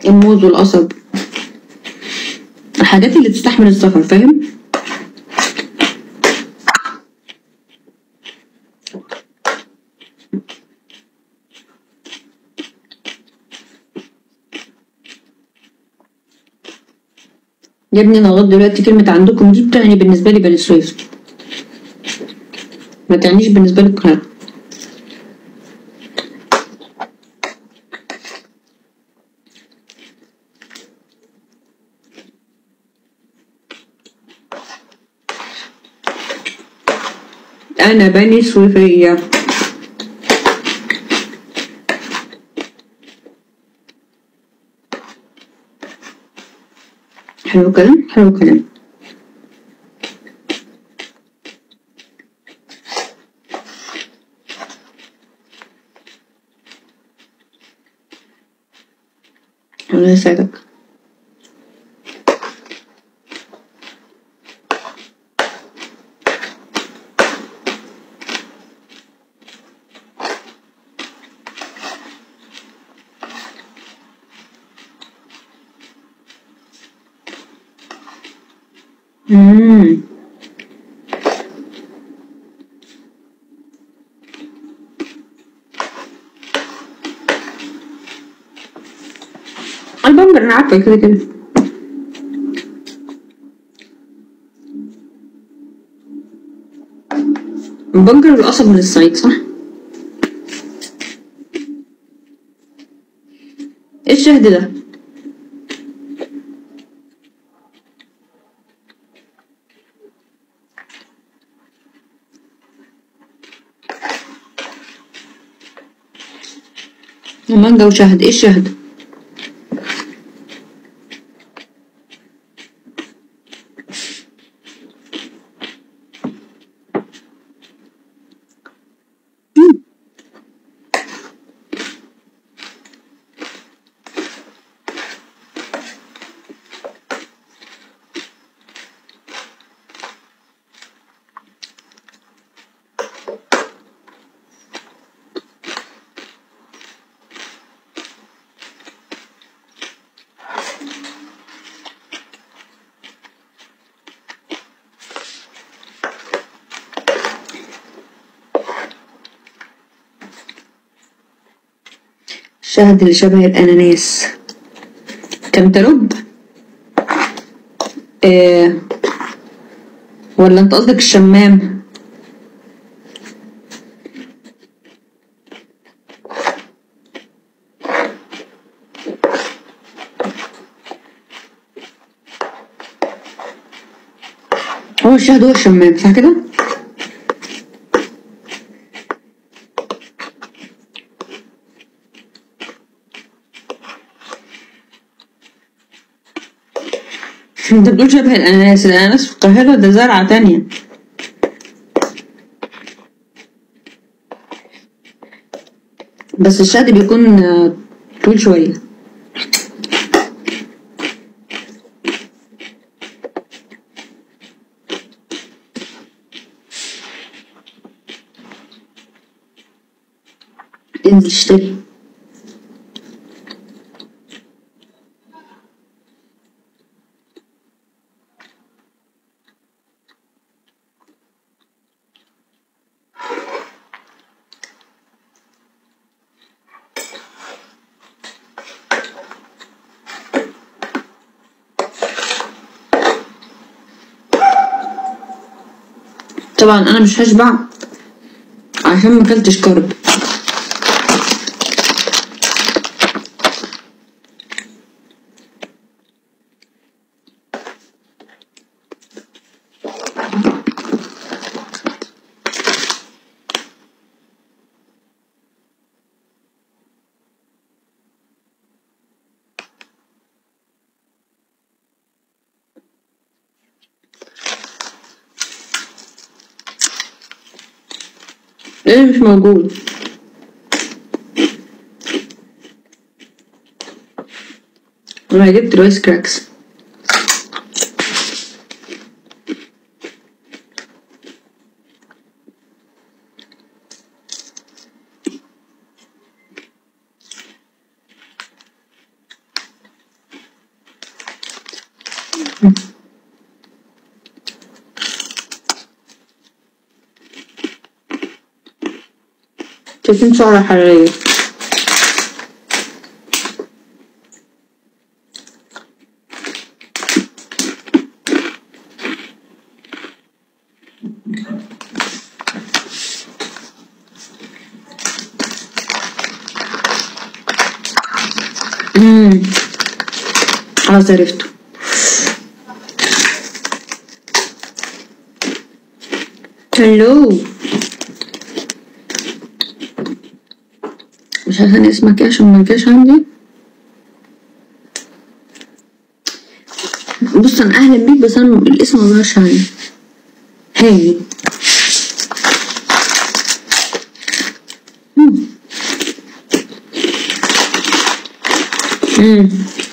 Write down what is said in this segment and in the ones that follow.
الموز والقصب الحاجات اللي تستحمل السفر فاهم يا ابني انا لغايه دلوقتي كلمة عندكم دي بتعني بالنسبة لي بني سويف ما تعنيش بالنسبة لي القاهرة أنا بني سويفية حلو الكلام حلو الكلام الله يسعدك مم. البنجر انا عارفه كده كده البنجر القصب من الصعيد صح ايه الشهد ده مانجا وشهد ايه الشهد الشهد اللي شبه الأناناس كنتالوب آه ولا انت قصدك الشمام هو الشهد هو الشمام صح كده؟ انت بتقول شبه الاناناس الاناناس في القاهرة ده زرعة تانية بس الشهد بيكون آه، طويل شوية انزل اشتري طبعا انا مش هشبع عشان ما اكلتش كرب ايه مش موجود انا جبت رايس كراكس شايفين سعرة حرارية امم خلاص عرفته هلو مش عارفة أنا اسمك ايه عشان مرجعش عندي بص أنا أهلا بيك بس أنا الاسم مظهرش عندي هاي امم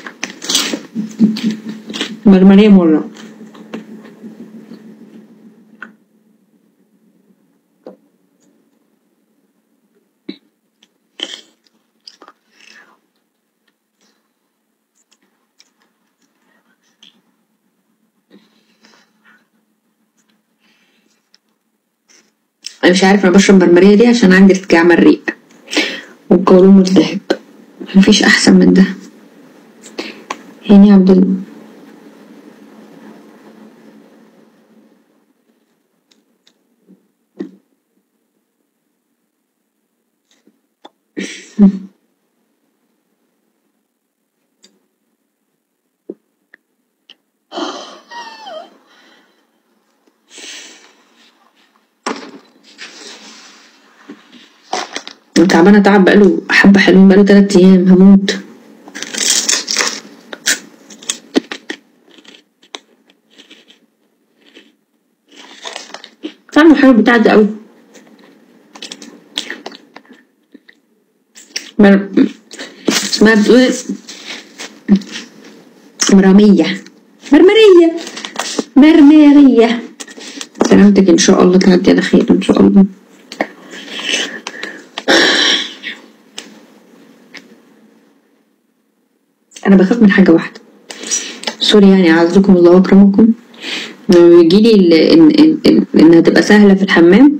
مرمرية مرة انا مش عارف انا بشرب مرمرية دي عشان عندي ارتجاع مريء والقولون ملتهب مفيش احسن من ده هاني عبد الله أنا تعبانة تعب بقاله حبة حلوين بقاله تلات أيام هموت طعمه حلو بتاع ده أوي مر... اسمها بتقول إيه؟ مرامية مرمرية مرمرية سلامتك إن شاء الله تعدي على خير إن شاء الله انا بخاف من حاجه واحده سوري يعني اعزكم الله واكرمكم لما بيجيلي ال- ان ان ان انها تبقى سهله في الحمام